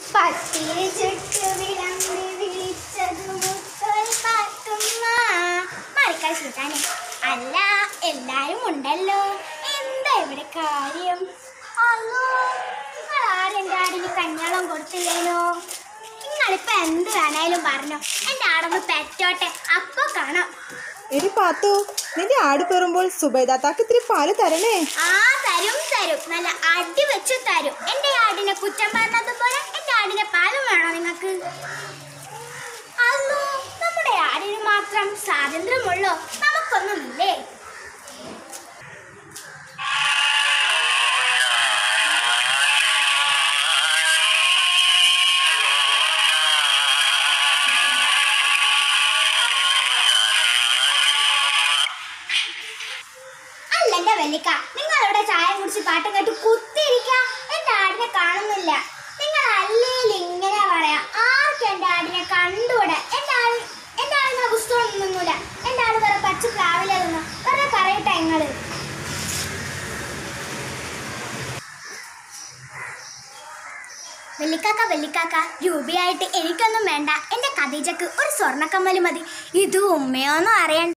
പട്ടിയെ ചുട്ടു വിളമ്പി വിളിച്ചതു മുത്തൊരു പാത്തുമ്മ മറിക്കാൻ ചീട്ടാനെ അല്ല എല്ലാരും ഉണ്ടല്ലോ എന്താ ഇവിടെ കാര്യം അല്ലോ നിങ്ങൾ ആരും എൻ്റെ ആടിന് കഞ്ഞാളം കൊടുത്തില്ലേനോ നിങ്ങളിപ്പോ എന്ത് വേണേലും പറഞ്ഞോ എൻ്റെ ആടൊന്ന് പെറ്റോട്ടെ അപ്പൊ കാണാം എടി പാത്തു നിന്റെ ആട് പെറുമ്പോൾ സുബൈദാത്താക്ക് ഇത്തിരി പാല് തരണേ ആ തരും തരും നല്ല അടി വെച്ച് തരും എന്റെ ആടിനെ കുറ്റം പറഞ്ഞതുപോലെ എന്റെ ആടിനെ പാലും വേണോ നിങ്ങൾക്ക് അല്ലോ നമ്മുടെ ആടിന് മാത്രം സ്വാതന്ത്ര്യമുള്ളോ നമുക്കൊന്നുമില്ലേ അല്ല എന്റെ വെല്ലിക്ക നിങ്ങൾ ഇവിടെ ചായ കുടിച്ച് പാട്ടും കേട്ട് കുത്തിയിരിക്ക എന്റെ ആടിനെ കാണുന്നില്ല നിങ്ങൾ അല്ലേലും ഇങ്ങനെ പറയാ ആർക്കും എന്റെ ആടിനെ കണ്ടുകൂടെ എന്റെ ആട് എന്റെ ആടിനെ പുസ്തകം നിന്നില്ല എന്റെ ആട് വേറെ പച്ച പ്ലാവില നിന്ന് വെറുതെ പറയട്ടെ നിങ്ങള് വെള്ളിക്കാക്ക വെള്ളിക്കാക്ക രൂപയായിട്ട് എനിക്കൊന്നും വേണ്ട എന്റെ ഖദീജക്ക് ഒരു സ്വർണ്ണക്കമ്മല് മതി ഇത് ഉമ്മയോന്നും അറിയണ്ട